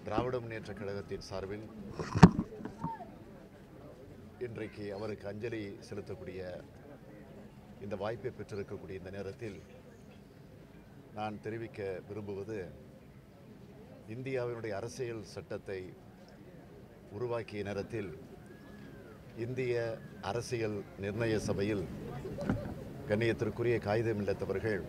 திராவிட முன்னேற்ற கழகத்தின் சார்பில் இன்றைக்கு அவருக்கு அஞ்சலி செலுத்தக்கூடிய இந்த வாய்ப்பை பெற்றிருக்கக்கூடிய இந்த நேரத்தில் நான் தெரிவிக்க விரும்புவது இந்தியாவினுடைய அரசியல் சட்டத்தை உருவாக்கிய நேரத்தில் இந்திய அரசியல் நிர்ணய சபையில் கண்ணியத்திற்குரிய காகிதம் இல்லத்தவர்கள்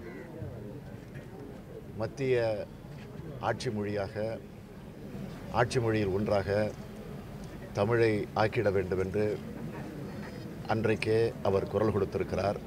மத்திய ஆட்சி மொழியாக ஆட்சி மொழியில் ஒன்றாக தமிழை ஆக்கிட வேண்டும் என்று அன்றைக்கே அவர் குரல் கொடுத்திருக்கிறார்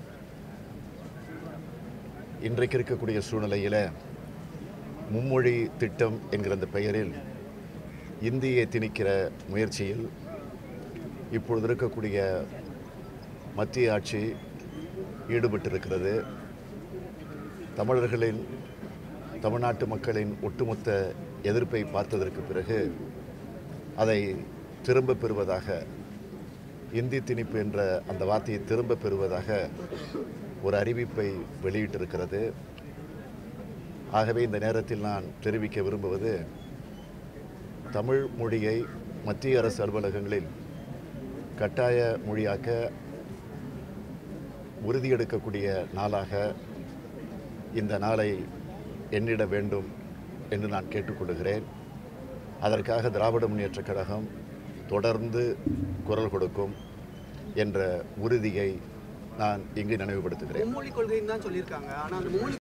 இன்றைக்கு இருக்கக்கூடிய சூழ்நிலையில் மும்மொழி திட்டம் என்கிற அந்த பெயரில் இந்தியை திணிக்கிற முயற்சியில் இப்பொழுது இருக்கக்கூடிய மத்திய ஆட்சி ஈடுபட்டிருக்கிறது தமிழர்களின் தமிழ்நாட்டு மக்களின் ஒட்டுமொத்த எதிர்ப்பை பார்த்ததற்கு பிறகு அதை திரும்ப பெறுவதாக இந்தி திணிப்பு என்ற அந்த வார்த்தையை திரும்ப பெறுவதாக ஒரு அறிவிப்பை வெளியிட்டிருக்கிறது ஆகவே இந்த நேரத்தில் நான் தெரிவிக்க விரும்புவது தமிழ் மொழியை மத்திய அரசு அலுவலகங்களில் கட்டாய மொழியாக்க உறுதியெடுக்கக்கூடிய நாளாக இந்த நாளை எண்ணிட வேண்டும் என்று நான் கேட்டுக்கொள்கிறேன் அதற்காக திராவிட முன்னேற்றக் கழகம் தொடர்ந்து குரல் கொடுக்கும் என்ற உறுதியை நான் இங்கு நினைவுபடுத்துகிறேன் மும்மொழி கொள்கைன்னு தான் சொல்லியிருக்காங்க ஆனால் அந்த மும்மொழி